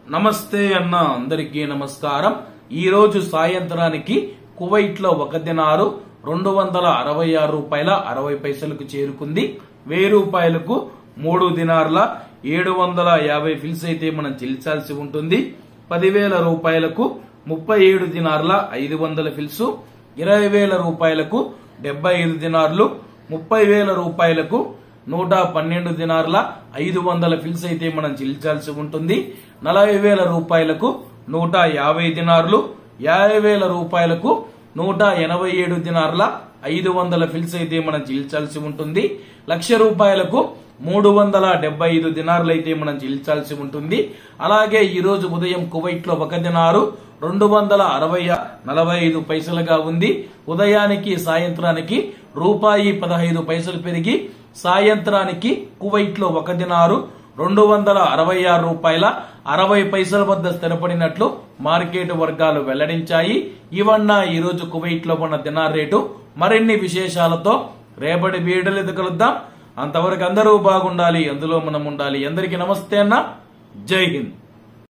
నమస్తే అన్న అందరికీ నమస్కారం ఈ రోజు సాయంత్రానికి కువైట్ లో ఒక దినారు రెండు వందల అరవై ఆరు రూపాయల అరవై పైసలకు చేరుకుంది వెయ్యి రూపాయలకు మూడు దినార్ల ఏడు వందల యాభై ఫిల్స్ అయితే మనం చెల్లించాల్సి ఉంటుంది పదివేల రూపాయలకు ముప్పై ఏడు దినార్ల ఐదు వందల ఫిల్స్ ఇరవై వేల రూపాయలకు డెబ్బై ఐదు దినార్లు ముప్పై వేల రూపాయలకు నూట పన్నెండు దినార్ల ఐదు వందల ఫిల్స్ అయితే మనం చెల్లించాల్సి ఉంటుంది నలభై వేల రూపాయలకు నూట యాభై దినార్లు యాభై వేల రూపాయలకు నూట ఎనభై ఏడు దినార్ల ఐదు వందల ఫిల్స్ అయితే మనం చెల్లించాల్సి ఉంటుంది లక్ష రూపాయలకు మూడు వందల డెబ్బై ఐదు దినార్లు అయితే మనం చెల్లించాల్సి ఉంటుంది అలాగే ఈ రోజు ఉదయం కువైట్ లో ఒక దినారు రెండు వందల అరవై నలభై ఐదు పైసలుగా ఉంది ఉదయానికి సాయంత్రానికి రూపాయి పదహైదు పైసలు పెరిగి సాయంత్రానికి కువైట్ లో ఒక దినారు రెండు వందల అరవై ఆరు రూపాయల అరవై పైసల వద్ద స్థిరపడినట్లు మార్కెట్ వర్గాలు వెల్లడించాయి ఇవన్న ఈ రోజు కువైట్ లో ఉన్న దినార్ రేటు మరిన్ని విశేషాలతో రేపటి వీడియోలు కలుద్దాం అంతవరకు అందరూ బాగుండాలి అందులో మనం ఉండాలి అందరికీ నమస్తే అన్న జై హింద్